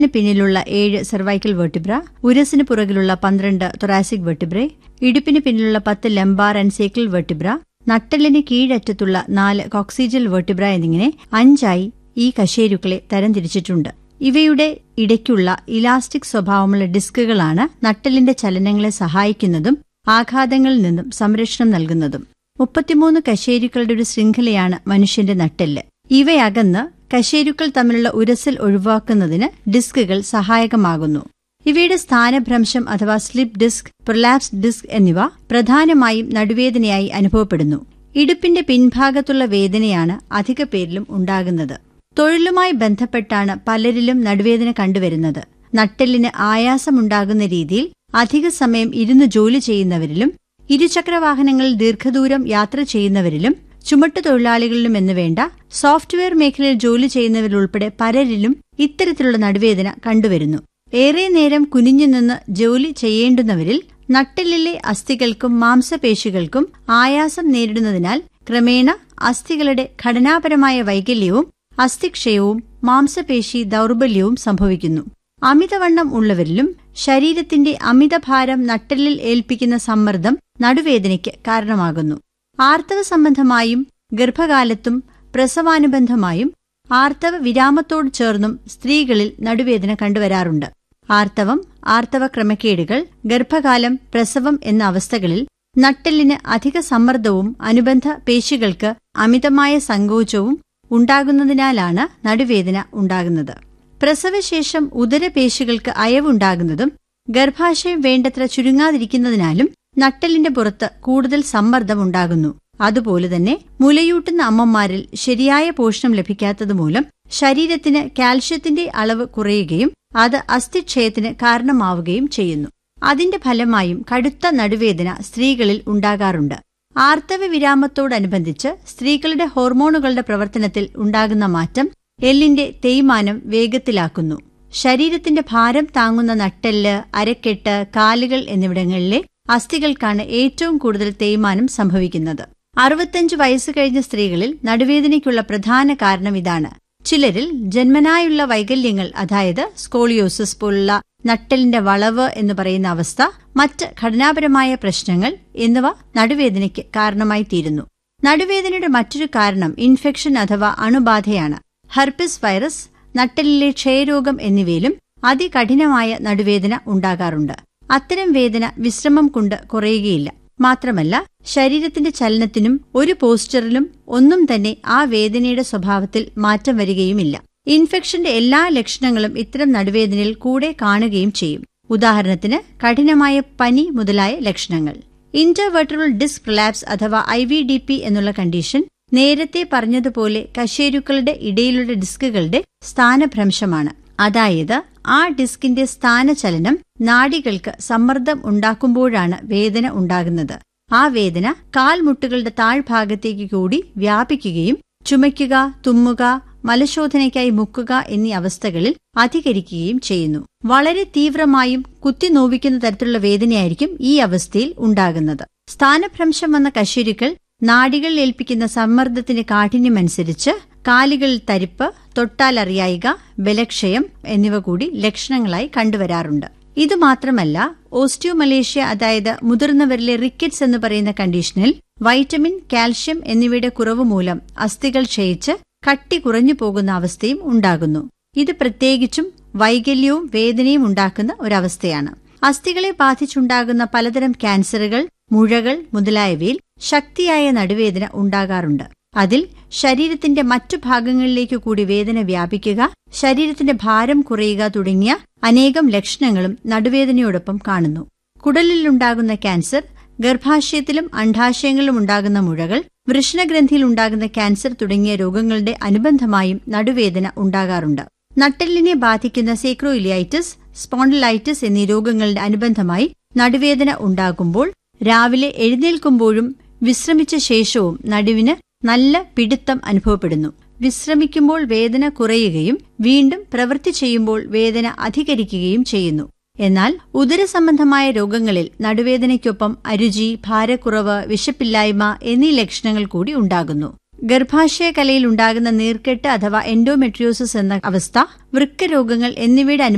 ന് പിന്നിലുള്ള ഏഴ് സെർവൈക്കൽ വെർട്ടിബ്ര ഉരസിന് പുറകിലുള്ള പന്ത്രണ്ട് തൊറാസിക് വെർട്ടിബ്രെ ഇടുപ്പിന് പിന്നിലുള്ള പത്ത് ലംബാർ ആൻഡ് സേക്കിൾ വെർട്ടിബ്ര നട്ടെല്ലിന് കീഴറ്റത്തുള്ള നാല് കോക്സിജൽ വെർട്ടിബ്ര എന്നിങ്ങനെ അഞ്ചായി ഈ കശേരുക്കളെ തരംതിരിച്ചിട്ടുണ്ട് ഇവയുടെ ഇടയ്ക്കുള്ള ഇലാസ്റ്റിക് സ്വഭാവമുള്ള ഡിസ്കുകളാണ് നട്ടെല്ലിന്റെ ചലനങ്ങളെ സഹായിക്കുന്നതും ആഘാതങ്ങളിൽ നിന്നും സംരക്ഷണം നൽകുന്നതും മുപ്പത്തിമൂന്ന് കശേരുക്കളുടെ ഒരു ശൃംഖലയാണ് മനുഷ്യന്റെ നട്ടെല്ല് ഇവയകന്ന് കശേരുക്കൾ തമ്മിലുള്ള ഉരസൽ ഒഴിവാക്കുന്നതിന് ഡിസ്കുകൾ സഹായകമാകുന്നു ഇവയുടെ സ്ഥാനഭ്രംശം അഥവാ സ്ലിപ്പ് ഡിസ്ക് പ്രൊലാപ്സ് ഡിസ്ക് എന്നിവ പ്രധാനമായും നടുവേദനയായി അനുഭവപ്പെടുന്നു ഇടുപ്പിന്റെ പിൻഭാഗത്തുള്ള വേദനയാണ് അധിക പേരിലും ഉണ്ടാകുന്നത് തൊഴിലുമായി ബന്ധപ്പെട്ടാണ് പലരിലും നടുവേദന കണ്ടുവരുന്നത് നട്ടെല്ലിന് ആയാസമുണ്ടാകുന്ന രീതിയിൽ അധിക സമയം ഇരുന്ന് ജോലി ചെയ്യുന്നവരിലും ഇരുചക്രവാഹനങ്ങളിൽ ദീർഘദൂരം യാത്ര ചെയ്യുന്നവരിലും ചുമട്ടുതൊഴിലാളികളിലും എന്ന് വേണ്ട സോഫ്റ്റ്വെയർ മേഖലയിൽ ജോലി ചെയ്യുന്നവരിലുൾപ്പെടെ പലരിലും ഇത്തരത്തിലുള്ള നടുവേദന കണ്ടുവരുന്നു ഏറെ നേരം കുനിഞ്ഞു നിന്ന് ജോലി ചെയ്യേണ്ടുന്നവരിൽ നട്ടെല്ലിലെ അസ്ഥികൾക്കും മാംസപേശികൾക്കും ആയാസം നേരിടുന്നതിനാൽ ക്രമേണ അസ്ഥികളുടെ ഘടനാപരമായ വൈകല്യവും അസ്ഥിക്ഷയവും മാംസപേശി ദൗർബല്യവും സംഭവിക്കുന്നു അമിതവണ്ണം ഉള്ളവരിലും ശരീരത്തിന്റെ അമിതഭാരം നട്ടെല്ലിൽ ഏൽപ്പിക്കുന്ന സമ്മർദ്ദം നടുവേദനയ്ക്ക് കാരണമാകുന്നു ആർത്തവ സംബന്ധമായും ഗർഭകാലത്തും പ്രസവാനുബന്ധമായും ആർത്തവ വിരാമത്തോട് ചേർന്നും സ്ത്രീകളിൽ നടുവേദന കണ്ടുവരാറുണ്ട് ആർത്തവം ആർത്തവ ക്രമക്കേടുകൾ ഗർഭകാലം പ്രസവം എന്ന അവസ്ഥകളിൽ നട്ടെല്ലിന് അധിക സമ്മർദ്ദവും അനുബന്ധ പേശികൾക്ക് അമിതമായ സങ്കോചവും ഉണ്ടാകുന്നതിനാലാണ് നടുവേദന ഉണ്ടാകുന്നത് പ്രസവശേഷം ഉദരപേശികൾക്ക് അയവുണ്ടാകുന്നതും ഗർഭാശയം വേണ്ടത്ര ചുരുങ്ങാതിരിക്കുന്നതിനാലും നട്ടെല്ലിന്റെ പുറത്ത് കൂടുതൽ സമ്മർദ്ദം ഉണ്ടാകുന്നു അതുപോലെ തന്നെ മുലയൂട്ടുന്ന അമ്മമാരിൽ ശരിയായ പോഷണം ലഭിക്കാത്തതുമൂലം ശരീരത്തിന് കാൽഷ്യത്തിന്റെ അളവ് കുറയുകയും അത് അസ്ഥിക്ഷയത്തിന് കാരണമാവുകയും ചെയ്യുന്നു അതിന്റെ ഫലമായും കടുത്ത നടുവേദന സ്ത്രീകളിൽ ഉണ്ടാകാറുണ്ട് ആർത്തവ വിരാമത്തോടനുബന്ധിച്ച് സ്ത്രീകളുടെ ഹോർമോണുകളുടെ പ്രവർത്തനത്തിൽ ഉണ്ടാകുന്ന മാറ്റം എല്ലിന്റെ തേയ്മാനം വേഗത്തിലാക്കുന്നു ശരീരത്തിന്റെ ഭാരം താങ്ങുന്ന നട്ടെല്ല് അരക്കെട്ട് കാലുകൾ എന്നിവിടങ്ങളിലെ അസ്ഥികൾക്കാണ് ഏറ്റവും കൂടുതൽ തേയ്മാനം സംഭവിക്കുന്നത് അറുപത്തഞ്ച് വയസ്സ് കഴിഞ്ഞ സ്ത്രീകളിൽ നടുവേദനയ്ക്കുള്ള പ്രധാന കാരണം ഇതാണ് ചിലരിൽ ജന്മനായുള്ള വൈകല്യങ്ങൾ അതായത് സ്കോളിയോസിസ് പോലുള്ള നട്ടെല്ലിന്റെ വളവ് എന്ന് പറയുന്ന അവസ്ഥ മറ്റ് ഘടനാപരമായ പ്രശ്നങ്ങൾ എന്നിവ നടുവേദനയ്ക്ക് കാരണമായി തീരുന്നു നടുവേദനയുടെ മറ്റൊരു കാരണം ഇൻഫെക്ഷൻ അഥവാ അണുബാധയാണ് ഹെർപ്പിസ് വൈറസ് നട്ടെല്ലിലെ ക്ഷയരോഗം എന്നിവയിലും അതികഠിനമായ നടുവേദന ഉണ്ടാകാറുണ്ട് അത്തരം വേദന വിശ്രമം കൊണ്ട് കുറയുകയില്ല മാത്രമല്ല ശരീരത്തിന്റെ ചലനത്തിനും ഒരു പോസ്റ്ററിലും ഒന്നും തന്നെ ആ വേദനയുടെ സ്വഭാവത്തിൽ മാറ്റം വരികയുമില്ല ഇൻഫെക്ഷന്റെ എല്ലാ ലക്ഷണങ്ങളും ഇത്തരം നടുവേദനയിൽ കൂടെ കാണുകയും ചെയ്യും ഉദാഹരണത്തിന് കഠിനമായ പനി മുതലായ ലക്ഷണങ്ങൾ ഇന്റർവെർട്ടറൽ ഡിസ്ക് പ്രലാപ്സ് അഥവാ ഐ വി ഡി പി എന്നുള്ള കണ്ടീഷൻ നേരത്തെ പറഞ്ഞതുപോലെ കശേരുക്കളുടെ ഇടയിലുള്ള ഡിസ്കുകളുടെ സ്ഥാനഭ്രംശമാണ് അതായത് ആ ഡിസ്കിന്റെ സ്ഥാനചലനം നാഡികൾക്ക് സമ്മർദ്ദം ഉണ്ടാക്കുമ്പോഴാണ് വേദന ഉണ്ടാകുന്നത് ആ വേദന കാൽമുട്ടുകളുടെ താഴ്ഭാഗത്തേക്ക് കൂടി വ്യാപിക്കുകയും ചുമയ്ക്കുക തുമ്മുക മലശോധനയ്ക്കായി മുക്കുക എന്നീ അവസ്ഥകളിൽ അധികരിക്കുകയും ചെയ്യുന്നു വളരെ തീവ്രമായും കുത്തിനോവിക്കുന്ന തരത്തിലുള്ള വേദനയായിരിക്കും ഈ അവസ്ഥയിൽ ഉണ്ടാകുന്നത് സ്ഥാനഭ്രംശം വന്ന കശേരുക്കൾ നാഡികളിൽ ഏൽപ്പിക്കുന്ന സമ്മർദ്ദത്തിന്റെ കാഠിന്യമനുസരിച്ച് കാലുകളിൽ തരിപ്പ് തൊട്ടാലറിയായിക ബലക്ഷയം എന്നിവ കൂടി ലക്ഷണങ്ങളായി കണ്ടുവരാറുണ്ട് ഇതുമാത്രമല്ല ഓസ്റ്റിയോമലേഷ്യ അതായത് മുതിർന്നവരിലെ റിക്കറ്റ്സ് എന്ന് പറയുന്ന കണ്ടീഷനിൽ വൈറ്റമിൻ കാൽഷ്യം എന്നിവയുടെ കുറവ് മൂലം അസ്ഥികൾ ക്ഷയിച്ച് കട്ടി കുറഞ്ഞു പോകുന്ന അവസ്ഥയും ഉണ്ടാകുന്നു ഇത് പ്രത്യേകിച്ചും വൈകല്യവും വേദനയും ഉണ്ടാക്കുന്ന ഒരവസ്ഥയാണ് അസ്ഥികളെ ബാധിച്ചുണ്ടാകുന്ന പലതരം ക്യാൻസറുകൾ മുഴകൾ മുതലായവയിൽ ശക്തിയായ നടുവേദന ഉണ്ടാകാറുണ്ട് അതിൽ ശരീരത്തിന്റെ മറ്റു ഭാഗങ്ങളിലേക്ക് കൂടി വേദന വ്യാപിക്കുക ശരീരത്തിന്റെ ഭാരം കുറയുക തുടങ്ങിയ അനേകം ലക്ഷണങ്ങളും നടുവേദനയോടൊപ്പം കാണുന്നു കുടലിലുണ്ടാകുന്ന ക്യാൻസർ ഗർഭാശയത്തിലും അണ്ഡാശയങ്ങളിലും ഉണ്ടാകുന്ന മുഴകൾ വൃഷ്ണഗ്രന്ഥിയിൽ ഉണ്ടാകുന്ന ക്യാൻസർ തുടങ്ങിയ രോഗങ്ങളുടെ അനുബന്ധമായും നടുവേദന ഉണ്ടാകാറുണ്ട് നട്ടെല്ലിനെ ബാധിക്കുന്ന സേക്രോയിലിയൈറ്റിസ് സ്പോണ്ടിലൈറ്റിസ് എന്നീ രോഗങ്ങളുടെ അനുബന്ധമായി നടുവേദന ഉണ്ടാകുമ്പോൾ രാവിലെ എഴുന്നേൽക്കുമ്പോഴും വിശ്രമിച്ച ശേഷവും നടുവിന് നല്ല പിടുത്തം അനുഭവപ്പെടുന്നു വിശ്രമിക്കുമ്പോൾ വേദന കുറയുകയും വീണ്ടും പ്രവൃത്തി ചെയ്യുമ്പോൾ വേദന അധികരിക്കുകയും ചെയ്യുന്നു എന്നാൽ ഉദരസംബന്ധമായ രോഗങ്ങളിൽ നടുവേദനയ്ക്കൊപ്പം അരുചി ഭാരക്കുറവ് വിശപ്പില്ലായ്മ എന്നീ ലക്ഷണങ്ങൾ കൂടി ഉണ്ടാകുന്നു ഗർഭാശയ കലയിൽ ഉണ്ടാകുന്ന നീർക്കെട്ട് അഥവാ എൻഡോമെട്രിയോസിസ് എന്ന അവസ്ഥ വൃക്കരോഗങ്ങൾ എന്നിവയുടെ